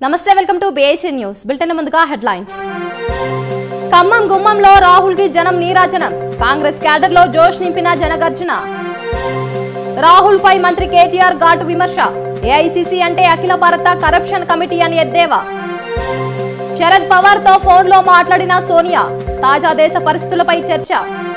నమస్తే welcome to BAC news bulletin ముందుగా headlines Khammam గుమ్మంలో రాహుల్ కి జనం నీరాజనం కాంగ్రెస్ క్యాడర్ లో జోష్ నింపిన జనగర్జన రాహుల్ పై మంత్రి కేటీఆర్ ఘాటు విమర్శ ఏఐసిసి అంటే అఖిల భారత కరప్షన్ కమిటీ అని ఎద్దేవా శరద్ పవార్ తో ఫోన్ లో మాట్లాడిన సోనియా తాజా దేశ పరిస్థితులపై చర్చ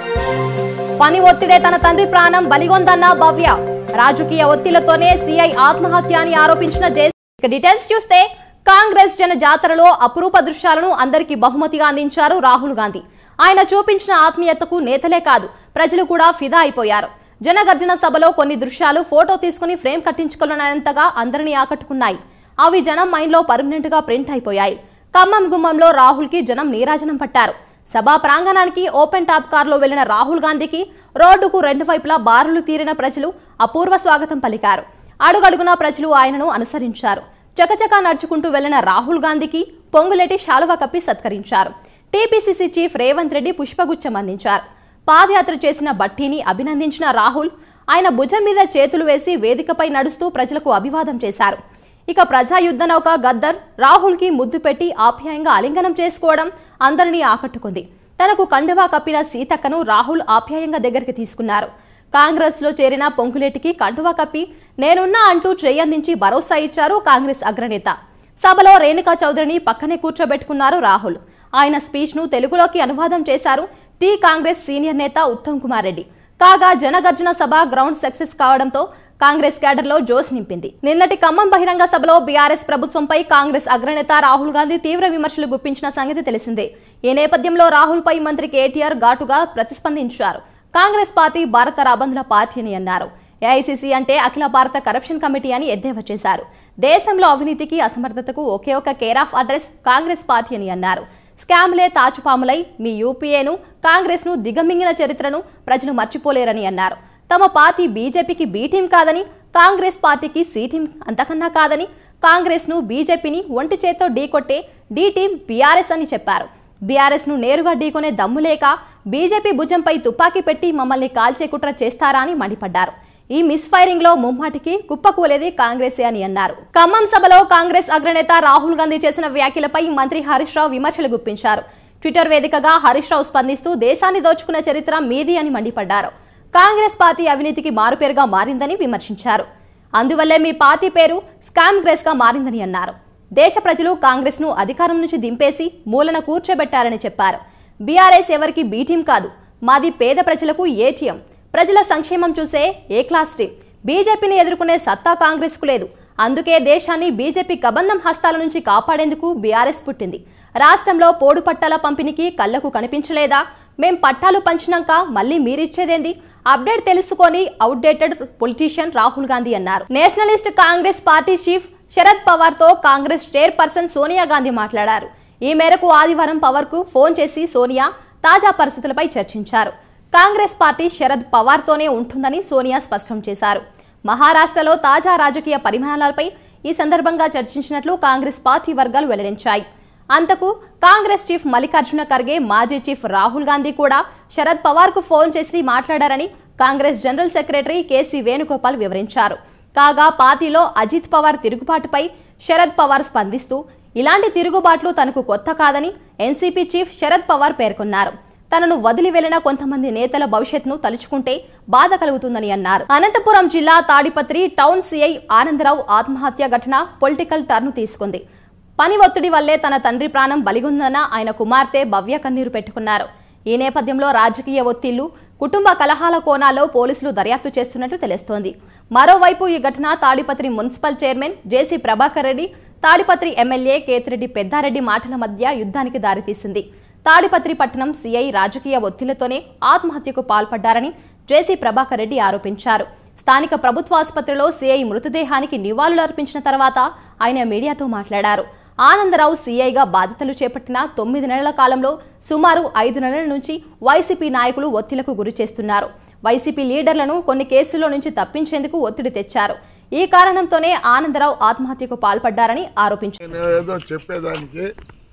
పని ఒత్తిడే తన తండ్రి ప్రాణం బలిగొందన్న భవ్య రాజకీయ ఒత్తిళ్లతోనే సీఐ ఆత్మహత్య అని ఆరోపించిన జేసీ ఇక డీటెయిల్స్ చూస్తే కాంగ్రెస్ జన జాతరలో అపురూప దృశ్యాలను అందరికీ బహుమతిగా అందించారు రాహుల్ గాంధీ ఆయన చూపించిన ఆత్మీయతకు నేతలే కాదు ప్రజలు కూడా ఫిదా అయిపోయారు జనగర్జన సభలో కొన్ని దృశ్యాలు ఫోటో తీసుకుని ఫ్రేమ్ కట్టించుకున్నంతగా అందరినీ ఆకట్టుకున్నాయి అవి జనం మైండ్లో పర్మనెంట్ గా ప్రింట్ అయిపోయాయి ఖమ్మం గుమ్మంలో రాహుల్ కి జనం నీరాజనం పట్టారు సభా ప్రాంగణానికి ఓపెన్ టాప్ కారులో వెళ్లిన రాహుల్ గాంధీకి రోడ్డుకు రెండు వైపులా బారులు తీరిన ప్రజలు అపూర్వ స్వాగతం పలికారు అడుగడుగునా ప్రజలు ఆయనను అనుసరించారు చకచకా నడుచుకుంటూ వెళ్లిన రాహుల్ గాంధీకి పొంగులేటి శాలువా కప్పి సత్కరించారు టీపీసీసీ చీఫ్ రేవంత్ రెడ్డి పుష్పగుచ్చం అందించారు పాదయాత్ర చేసిన బట్టీని అభినందించిన రాహుల్ ఆయన భుజం మీద చేతులు వేసి వేదికపై నడుస్తూ ప్రజలకు అభివాదం చేశారు ఇక ప్రజా యుద్ధ నౌక గద్దర్ రాహుల్ కి ముద్దు పెట్టి ఆప్యాయంగా ఆలింగనం చేసుకోవడం అందరినీ ఆకట్టుకుంది తనకు కండువా కప్పిన సీతక్కను రాహుల్ ఆప్యాయంగా దగ్గరికి తీసుకున్నారు కాంగ్రెస్ లో చేరిన పొంకులేటికి కండువా కప్పి నేనున్నా అంటూ చేయందించి భరోసా ఇచ్చారు కాంగ్రెస్ అగ్రనేత సభలో రేణుకా చౌదరిని పక్కనే కూర్చోబెట్టుకున్నారు రాహుల్ ఆయన స్పీచ్ ను తెలుగులోకి అనువాదం చేశారు టీ కాంగ్రెస్ సీనియర్ నేత ఉత్తమ్ కుమార్ రెడ్డి కాగా జనగర్జన సభ గ్రౌండ్ సక్సెస్ కావడంతో కాంగ్రెస్ క్యాడర్ లో జోష్ నింపింది నిన్నటి ఖమ్మం బహిరంగ సభలో బీఆర్ఎస్ ప్రభుత్వంపై కాంగ్రెస్ అగ్రనేత రాహుల్ గాంధీ తీవ్ర విమర్శలు గుప్పించిన సంగతి తెలిసిందే ఈ నేపథ్యంలో రాహుల్ పై మంత్రి కేటీఆర్ ఘాటుగా ప్రతిస్పందించారు కాంగ్రెస్ పార్టీ భారత రాబందుల పార్టీ అని అన్నారు ఏఐసిసి అంటే అఖిల భారత కరప్షన్ కమిటీ అని ఎద్దేవా చేశారు దేశంలో అవినీతికి అసమర్థతకు ఒకే ఒక care of address Congress party అని అన్నారు స్కామ్లే తాచుపాములై మీ యూపీఏను కాంగ్రెస్ ను దిగమింగిన చరిత్రను ప్రజలు మర్చిపోలేరని అన్నారు తమ పార్టీ బీజేపీకి బీ టీం కాదని కాంగ్రెస్ పార్టీకి సి టీం అంతకన్నా కాదని కాంగ్రెస్ ను బీజేపీని ఒంటి చేత్తో ఢీకొట్టే డి టీం బీఆర్ఎస్ అని చెప్పారు బీఆర్ఎస్ ను నేరుగా ఢీకొనే దమ్ము లేక బీజేపీ భుజంపై తుపాకీ పెట్టి మమ్మల్ని కాల్చే కుట్ర చేస్తారా అని మండిపడ్డారు ఈ మిస్ ఫైరింగ్ లో ముమ్మాటికి కుప్పకూలేది కాంగ్రెసే అని అన్నారు ఖమ్మం సభలో కాంగ్రెస్ అగ్రనేత రాహుల్ గాంధీ చేసిన వ్యాఖ్యలపై మంత్రి హరీష్ రావు విమర్శలు గుప్పించారు ట్విట్టర్ వేదికగా హరీష్ రావు స్పందిస్తూ దేశాన్ని దోచుకున్న చరిత్ర మీది అని మండిపడ్డారు కాంగ్రెస్ పార్టీ అవినీతికి మారుపేరుగా మారిందని విమర్శించారు అందువల్లే మీ పార్టీ పేరు స్కామ్ గ్రేస్ గా మారిందని అన్నారు దేశ ప్రజలు కాంగ్రెస్ ను అధికారం నుంచి దింపేసి మూలన కూర్చోబెట్టారని చెప్పారు బీఆర్ఎస్ ఎవరికి బీ టీం కాదు మాది పేద ప్రజలకు ఏటీఎం ప్రజల సంక్షేమం చూసే ఏ క్లాస్ టీం బీజేపీని ఎదుర్కొనే సత్తా కాంగ్రెస్ కు లేదు అందుకే దేశాన్ని బీజేపీ కబంధం హస్తాల నుంచి కాపాడేందుకు బీఆర్ఎస్ పుట్టింది రాష్ట్రంలో పోడు పట్టాల పంపిణీకి కళ్లకు కనిపించలేదా మేం పట్టాలు పంచినాక మళ్ళీ మీరిచ్చేదేంది అప్డేట్ తెలుసుకొని అవుట్డేటెడ్ పొలిటీషియన్ రాహుల్ గాంధీ అన్నారు Nationalist Congress party chief Sharad Pawar తో కాంగ్రెస్ చైర్పర్సన్ సోనియా గాంధీ మాట్లాడారు ఈ మేరకు ఆదివారం పవర్ కు ఫోన్ చేసి సోనియా తాజా పరిస్థితులపై చర్చించారు కాంగ్రెస్ పార్టీ శరద్ పవార్ తోనే ఉంటుందని సోనియా స్పష్టం చేశారు మహారాష్ట్రలో తాజా రాజకీయ పరిమాణాలపై ఈ సందర్భంగా చర్చించినట్లు కాంగ్రెస్ పార్టీ వర్గాలు వెల్లడించాయి అంతకు కాంగ్రెస్ చీఫ్ మల్లికార్జున ఖర్గే మాజీ చీఫ్ రాహుల్ గాంధీ కూడా శరద్ పవార్ కు ఫోన్ చేసి మాట్లాడారని Congress general secretary KC Venugopal వివరించారు కాగా పార్టీలో అజిత్ పవార్ తిరుగుబాటుపై శరద్ పవార్ స్పందిస్తూ ఇలాంటి తిరుగుబాట్లు తనకు కొత్త కాదని ఎన్సీపీ చీఫ్ శరద్ పవార్ పేర్కొన్నారు తనను వదిలి వెళ్లిన కొంతమంది నేతల భవిష్యత్తును తలుచుకుంటే బాధ కలుగుతుందని అన్నారు అనంతపురం జిల్లా తాడిపత్రి టౌన్ సీఐ ఆనందరావు ఆత్మహత్య ఘటన పొలిటికల్ టర్న్ తీసుకుంది పని ఒత్తిడి వల్లే తన తండ్రి ప్రాణం బలిగొందన్న ఆయన కుమార్తె భవ్య కన్నీరు పెట్టుకున్నారు ఈ నేపథ్యంలో రాజకీయ ఒత్తిళ్లు కుటుంబ కలహాల కోణాల్లో పోలీసులు దర్యాప్తు చేస్తున్నట్లు తెలుస్తోంది మరోవైపు ఈ ఘటన Tadipatri municipal chairman JC Prabhakar Reddy Tadipatri MLA Kethireddy Peddareddy మాటల మధ్య యుద్ధానికి దారితీసింది తాడిపత్రి పట్టణం సీఐ రాజకీయ ఒత్తిళ్లతోనే ఆత్మహత్యకు పాల్పడ్డారని జేసీ ప్రభాకర్ రెడ్డి ఆరోపించారు స్థానిక ప్రభుత్వ ఆసుపత్రిలో సీఐ మృతదేహానికి నివాళులర్పించిన తర్వాత ఆయన మీడియాతో మాట్లాడారు ఆనందరావు సీఐగా బాధ్యతలు చేపట్టిన తొమ్మిది నెలల కాలంలో సుమారు ఐదు నెలల నుంచి వైసీపీ నాయకులు ఒత్తిళ్లకు గురి చేస్తున్నారు వైసీపీ లీడర్లను కొన్ని కేసుల్లో నుంచి తప్పించేందుకు ఒత్తిడి తెచ్చారు ఈ కారణంతోనే ఆనందరావు ఆత్మహత్యకు పాల్పడ్డారని ఆరోపించారు నేను ఏదో చెప్పేదానికి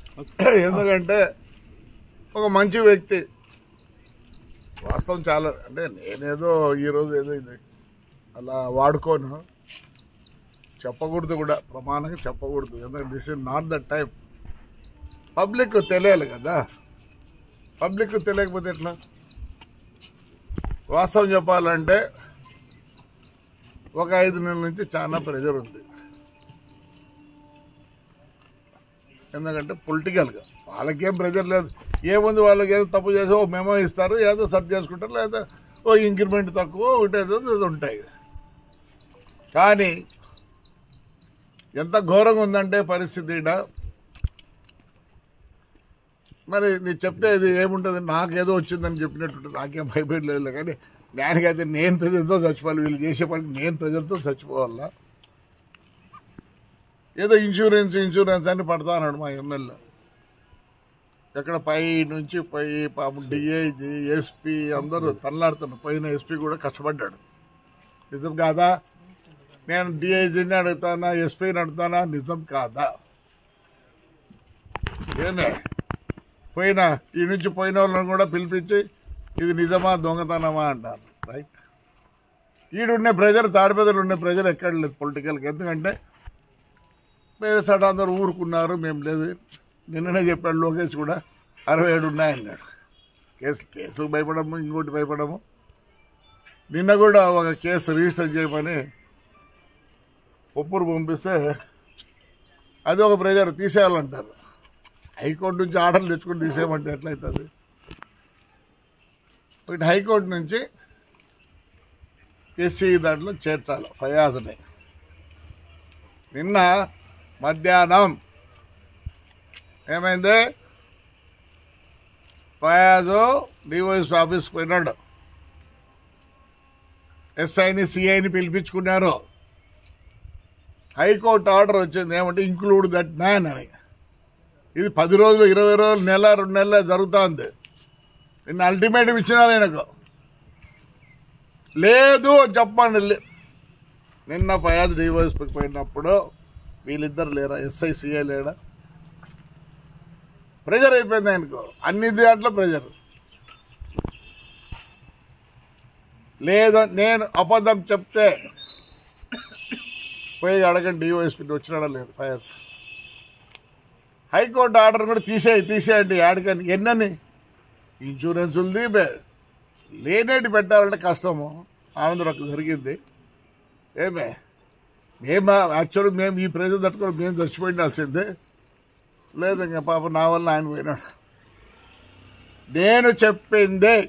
ఎందుకంటే ఒక మంచి వ్యక్తి వాస్తవం చాలా అంటే నేనేదో ఈరోజు ఏదో ఇది అలా వాడుకోను చెప్పకూడదు కూడా ప్రమాణంగా చెప్పకూడదు ఎందుకంటే this is not the time public తెలియాలి కదా పబ్లిక్ తెలియకపోతే ఎట్లా వాస్తవం చెప్పాలంటే ఒక ఐదు నెలల నుంచి చాలా ప్రెజర్ ఉంది ఎందుకంటే పొలిటికల్గా వాళ్ళకేం ప్రెజర్ లేదు ఏముంది వాళ్ళకి ఏదో తప్పు చేసి ఓ మెమో ఇస్తారు ఏదో సర్చ్ చేసుకుంటారు లేదా ఓ ఇంక్రిమెంట్ తక్కువ ఒకటి ఏదో ఏదో ఉంటాయి కానీ ఎంత ఘోరంగా ఉందంటే పరిస్థితి ఈడ మరి నీకు చెప్తే ఇది ఏముంటుంది నాకేదో వచ్చిందని చెప్పినట్టు నాకేం భయపడలేదు కానీ దానికైతే నేను ప్రజలతో చచ్చిపోవాలి వీళ్ళు చేసే పనికి నేను ప్రజలతో చచ్చిపోవాలా ఏదో ఇన్సూరెన్స్ ఇన్సూరెన్స్ అని పడతా అన్నాడు మా ఎమ్మెల్యే ఎక్కడ పై నుంచి పై పాపం డిఐజీ ఎస్పీ అందరూ తల్లాడుతున్నారు పైన ఎస్పీ కూడా కష్టపడ్డాడు నిజం కాదా నేను డిఐజీని అడుగుతానా ఎస్పీని అడుగుతానా నిజం కాదా ఏమే పోయిన ఈ నుంచి పోయిన వాళ్ళని కూడా పిలిపించి ఇది నిజమా దొంగతనమా అంటారు రైట్ ఈడుండే ప్రజలు తాడిపేదలు ఉండే ప్రజలు ఎక్కడ లేదు పొలిటికల్కి ఎందుకంటే వేరే చోట అందరూ ఊరుకున్నారు మేము లేదు నిన్ననే చెప్పాడు లోకేష్ కూడా అరవై ఏడు ఉన్నాయన్నాడు కేసు కేసుకు భయపడము ఇంకోటి భయపడము నిన్న కూడా ఒక కేసు రిజిస్టర్ చేయమని ఒప్పురు పంపిస్తే అది ఒక ప్రెజర్ తీసేయాలంటారు హైకోర్టు నుంచి ఆర్డర్లు తెచ్చుకొని తీసేయమంటే ఎట్లయితుంది ఒకటి హైకోర్టు నుంచి ఎస్సీ దాంట్లో చేర్చాలి ఫయాజ్ని నిన్న మధ్యాహ్నం ఏమైంది ఫయాజు డివైఎస్ ఆఫీస్కి పోయినాడు ఎస్ఐని సిఐని పిలిపించుకున్నారు హైకోర్టు ఆర్డర్ వచ్చింది ఏమంటే ఇంక్లూడ్ దట్ మ్యాన్ అని ఇది పది రోజులు ఇరవై రోజులు నెల రెండు నెలలు జరుగుతుంది నిన్న అల్టిమేటం ఇచ్చినారు ఆయనకు లేదు అని చెప్పండి లే- నిన్న ఫయాజ్ డివైఎస్పీకి పోయినప్పుడు వీళ్ళిద్దరు లేరా ఎస్ఐ సిఐ లేడా ప్రెజర్ అయిపోయింది ఆయనకు అన్ని దాంట్లో ప్రెజర్ లేదు నేను అబద్ధం చెప్తే పోయి అడగండి డిఓఎస్పీ వచ్చినాడా లేదు ఫైర్స్ హైకోర్టు ఆర్డర్ కూడా తీసేయి తీసేయండి ఆడికని ఎన్నని ఇన్సూరెన్స్ ఉంది బే- లేనేటి పెట్టాలంటే కష్టము ఆనందరకు జరిగింది ఏమే మేము యాక్చువల్గా మేము ఈ ప్రజలు తట్టుకొని మేము చచ్చిపోయిండాల్సిందే లేదు ఇంకా పాప నా వల్ల ఆయన పోయినాడు నేను చెప్పిందే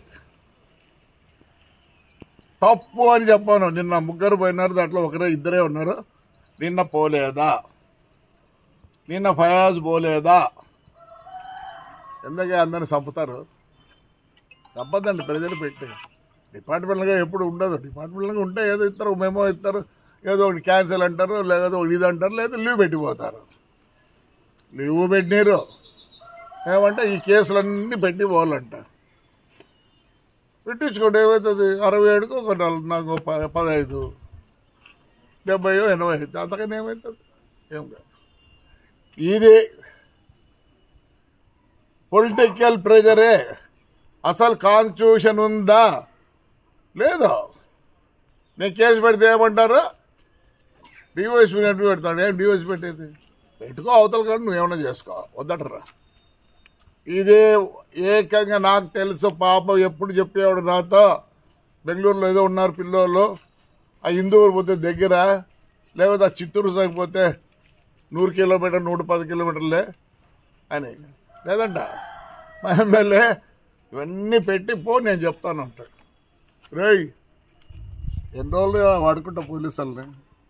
తప్పు అని చెప్పాను నిన్న ముగ్గురు పోయినారు దాంట్లో ఒకరే ఇద్దరే ఉన్నారు నిన్న పోలేదా నిన్న ఫయాజ్ పోలేదా ఎందుకే అందరిని చంపుతారు చంపదండి ప్రజలు పెట్టి డిపార్ట్మెంట్గా ఎప్పుడు ఉండదు డిపార్ట్మెంట్గా ఉంటే ఏదో ఇస్తారు మేమో ఇస్తారు ఏదో ఒకటి క్యాన్సిల్ అంటారు లేదా ఒకటి ఇది అంటారు లేదా లీవ్ పెట్టిపోతారు లీవ్ పెట్టినారు ఏమంటే ఈ కేసులన్నీ పెట్టి పోవాలంట పెట్టించుకోండి ఏమవుతుంది అరవై ఏడుకు ఒక నల్- నాకు ప- పదహైదు డెబ్బయో ఎనభై అవుతుంది అంతకన్నా ఏమవుతుంది ఏం కాదు ఇది పొలిటికల్ ప్రెజరే అసలు కాన్స్టిట్యూషన్ ఉందా లేదు నేను కేసు పెడితే ఏమంటారు డివైఎస్పీ నెట్టు పెడతాడు ఏం డివైఎస్ పెట్టేది పెట్టుకో అవతల కానీ నువ్వు ఏమైనా చేసుకో వద్దటరా ఇదే ఏకంగా నాకు తెలుసు పాపం ఎప్పుడు చెప్పేవాడు నాతో బెంగళూరులో ఏదో ఉన్నారు పిల్లోళ్ళు ఆ హిందూరు పోతే దగ్గర లేకపోతే ఆ చిత్తూరు సరిపోతే నూరు కిలోమీటర్ నూట పది కిలోమీటర్లే అని లేదంట మా ఎమ్మెల్యే ఇవన్నీ పెట్టి పో నేను చెప్తాను అంటాడు రేయ్ ఎన్ని రోజులు వాడుకుంటా పోలీసుల్ని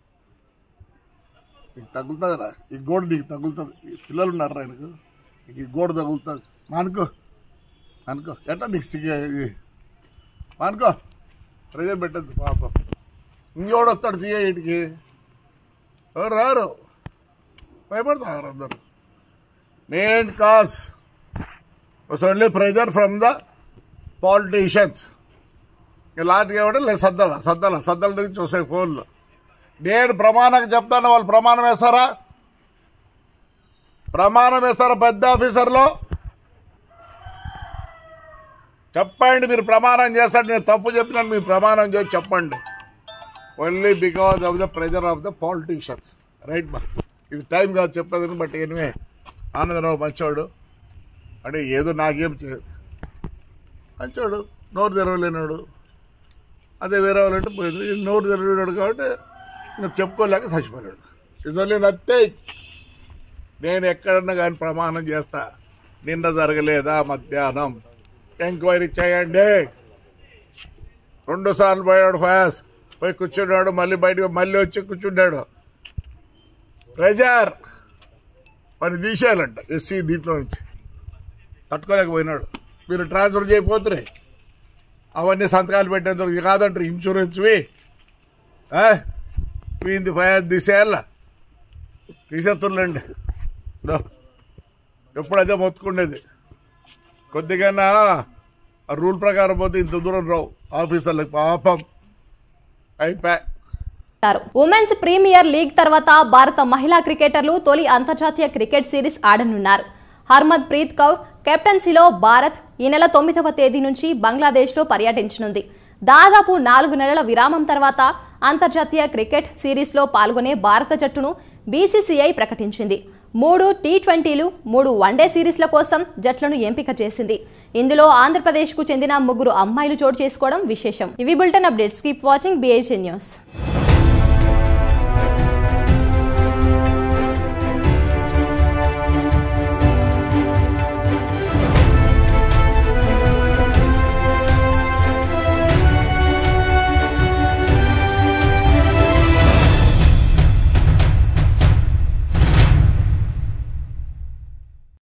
నీకు తగులుతుందిరా ఈ గోడ నీకు తగులుతుంది ఈ పిల్లలు ఉన్నారు ఆయనకు నీకు ఈ గోడ తగులుతుంది మానుకో అనుకో ఎట్లా నీకు సిగ్గు ఇది మానుకో ప్రెజర్ పెట్టద్దు పాపం ఇంకోడు వస్తాడు సీఏ ఇంటికి ఎవరు రారు భయపడతారు అందరు main cause was only pressure from the politicians ఇక లాస్ట్గా ఏమంటే లేదు సద్దల సద్దల సద్దల దగ్గర చూసే ఫోన్లు నేను ప్రమాణం చెప్తాను వాళ్ళు ప్రమాణం వేస్తారా ప్రమాణం వేస్తారా పెద్ద ఆఫీసర్లో చెప్పండి మీరు ప్రమాణం చేస్తాడు నేను తప్పు చెప్పినాను మీరు ప్రమాణం చేసి చెప్పండి only because of the pressure of the politicians right బా ఇది టైం కాదు చెప్పేది బట్ ఎనివే ఆనందరావు మంచోడు అంటే ఏదో నాకేం చే- మంచోడు నోరు తెరవలేనాడు అదే వేరే వాళ్ళంటే పోయింది ఈయన నోరు తెరవలేడు కాబట్టి ఇంకా చెప్పుకోలేక చచ్చిపోయాడు ఇది నత్తే నేను ఎక్కడన్నా కానీ ప్రమాణం చేస్తా నిన్న జరగలేదా మధ్యాహ్నం ఎంక్వైరీ చేయండి రెండు సార్లు పోయాడు ఫయాస్ పోయి కూర్చున్నాడు మళ్ళీ బయటకు మళ్ళీ వచ్చి కూర్చున్నాడు ప్రెజర్ మరి తీసేయాలంట ఎస్సీ దీంట్లో నుంచి తట్టుకోలేకపోయినాడు మీరు ట్రాన్స్ఫర్ చేయకపోతే అవన్నీ సంతకాలు పెట్టేందుకు ఇది కాదంటారు ఇన్సూరెన్స్వి వీంది ఫయాస్ తీసేయాల తీసేస్తుండండి దో. ఎప్పుడు అదే మొత్తుకుండేది కొద్దిగా ఆ రూల్ ప్రకారం పోతే ఇంత దూరం రావు ఆఫీసర్లకు పాపం అయిపోయా అంటారు ఉమెన్స్ ప్రీమియర్ లీగ్ తర్వాత భారత మహిళా క్రికెటర్లు తొలి అంతర్జాతీయ క్రికెట్ సిరీస్ ఆడనున్నారు హర్మద్ ప్రీత్ కౌర్ కెప్టెన్సీలో భారత్ ఈ నెల తొమ్మిదవ తేదీ నుంచి బంగ్లాదేశ్లో పర్యటించనుంది దాదాపు నాలుగు నెలల విరామం తర్వాత అంతర్జాతీయ క్రికెట్ సిరీస్లో పాల్గొనే భారత జట్టును బీసీసీఐ ప్రకటించింది మూడు టీ ట్వంటీలు మూడు వన్డే సిరీస్ల కోసం జట్లను ఎంపిక చేసింది ఇందులో ఆంధ్రప్రదేశ్కు చెందిన ముగ్గురు అమ్మాయిలు చోటు చేసుకోవడం విశేషం ఇవి bulletin updates keep watching BIC news